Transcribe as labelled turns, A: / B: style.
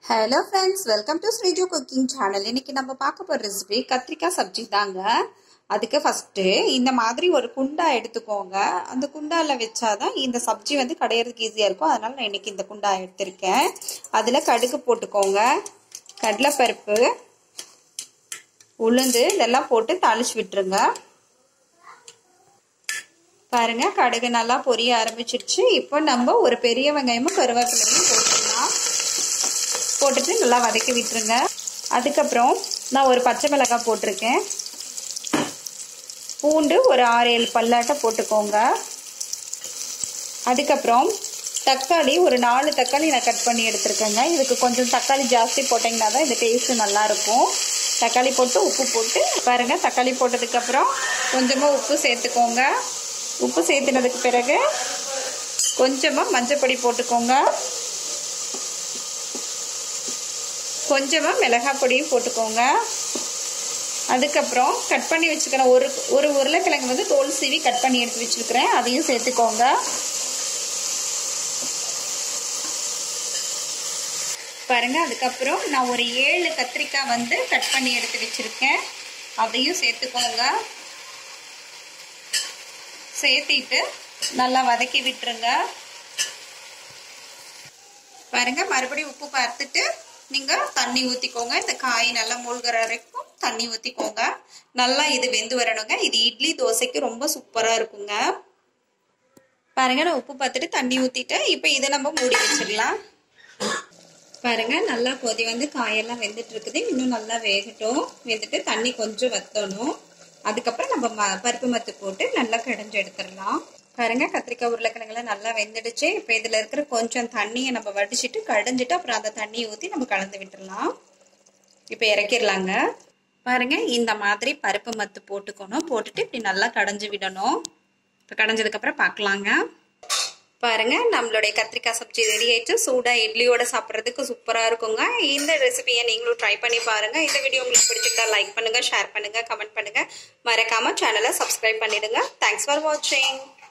A: hello friends welcome to Sreeju cooking channel இன்னைக்கு நம்ம பார்க்க போகிற ரெசிபி கத்திரிக்காய் சப்ஜி தாங்க அதுக்கு ஃபஸ்ட்டு இந்த மாதிரி ஒரு குண்டா எடுத்துக்கோங்க அந்த குண்டாவில் வச்சாதான் இந்த சப்ஜி வந்து கடையிறதுக்கு ஈஸியாக இருக்கும் அதனால் நான் இன்னைக்கு இந்த குண்டா எடுத்திருக்கேன் அதில் கடுகு போட்டுக்கோங்க கடலைப்பருப்பு உளுந்து இதெல்லாம் போட்டு தாளிச்சு விட்டுருங்க பாருங்க கடுகு நல்லா பொரிய ஆரம்பிச்சிருச்சு இப்போ நம்ம ஒரு பெரிய வெங்காயமும் கருவேப்பிலையும் போட்டுடலாம் போட்டுட்டு நல்லா வதக்கி விட்டுருங்க அதுக்கப்புறம் நான் ஒரு பச்சை மிளகாய் போட்டிருக்கேன் பூண்டு ஒரு ஆறு ஏழு பல்லாட்டை போட்டுக்கோங்க அதுக்கப்புறம் தக்காளி ஒரு நாலு தக்காளி நான் கட் பண்ணி எடுத்துருக்கேங்க இதுக்கு கொஞ்சம் தக்காளி ஜாஸ்தி போட்டிங்கன்னா தான் இந்த டேஸ்ட்டு நல்லாயிருக்கும் தக்காளி போட்டு உப்பு போட்டு பாருங்கள் தக்காளி போட்டதுக்கப்புறம் கொஞ்சமாக உப்பு சேர்த்துக்கோங்க உப்பு சேர்த்துனதுக்கு பிறகு கொஞ்சமாக மஞ்சப்பொடி போட்டுக்கோங்க கொஞ்சமாக மிளகாய் பொடியும் போட்டுக்கோங்க அதுக்கப்புறம் கட் பண்ணி வச்சுக்கிறேன் ஒரு ஒரு உருளைக்கிழங்கு வந்து தோல் சீவி கட் பண்ணி எடுத்து வச்சுருக்கிறேன் அதையும் சேர்த்துக்கோங்க பாருங்க அதுக்கப்புறம் நான் ஒரு ஏழு கத்திரிக்காய் வந்து கட் பண்ணி எடுத்து வச்சுருக்கேன் அதையும் சேர்த்துக்கோங்க சேர்த்திட்டு நல்லா வதக்கி விட்டுருங்க பாருங்க மறுபடியும் உப்பு பார்த்துட்டு நீங்கள் தண்ணி ஊற்றிக்கோங்க இந்த காய் நல்லா மூழ்கிற வரைக்கும் தண்ணி ஊற்றிக்கோங்க நல்லா இது வெந்து வரணுங்க இது இட்லி தோசைக்கு ரொம்ப சூப்பராக இருக்குங்க பாருங்க நான் உப்பு பார்த்துட்டு தண்ணி ஊற்றிட்டேன் இப்போ இதை நம்ம மூடி வச்சிடலாம் பாருங்க நல்லா கொதி வந்து காயெல்லாம் வெந்துட்டு இருக்குது இன்னும் நல்லா வேகட்டும் வெந்துட்டு தண்ணி கொஞ்சம் வத்தணும் அதுக்கப்புறம் நம்ம ம பருப்பு மத்து போட்டு நல்லா கடைஞ்சு எடுத்துடலாம் பாருங்க கத்திரிக்காய் உருளைக்கிழங்குலாம் நல்லா வெந்துடுச்சு இப்போ இதில் இருக்கிற கொஞ்சம் தண்ணியை நம்ம வடிச்சிட்டு கடைஞ்சிட்டு அப்புறம் அந்த தண்ணியை ஊற்றி நம்ம கலந்து விட்டுடலாம் இப்போ இறக்கிடலாங்க பாருங்க இந்த மாதிரி பருப்பு மத்து போட்டுக்கணும் போட்டுட்டு இப்படி நல்லா கடைஞ்சி விடணும் இப்போ கடைஞ்சதுக்கப்புறம் பார்க்கலாங்க பாருங்க நம்மளுடைய கத்திரிக்காய் சப்ஜி ரெடி ஆயிடுச்சு சூடாக இட்லியோட சாப்பிட்றதுக்கு சூப்பராக இருக்குங்க இந்த ரெசிபியை நீங்களும் ட்ரை பண்ணி பாருங்க இந்த வீடியோ உங்களுக்கு பிடிச்சிருந்தா லைக் பண்ணுங்க ஷேர் பண்ணுங்க கமெண்ட் பண்ணுங்க மறக்காம சேனலை சப்ஸ்கிரைப் பண்ணிடுங்க தேங்க்ஸ் ஃபார் வாட்சிங்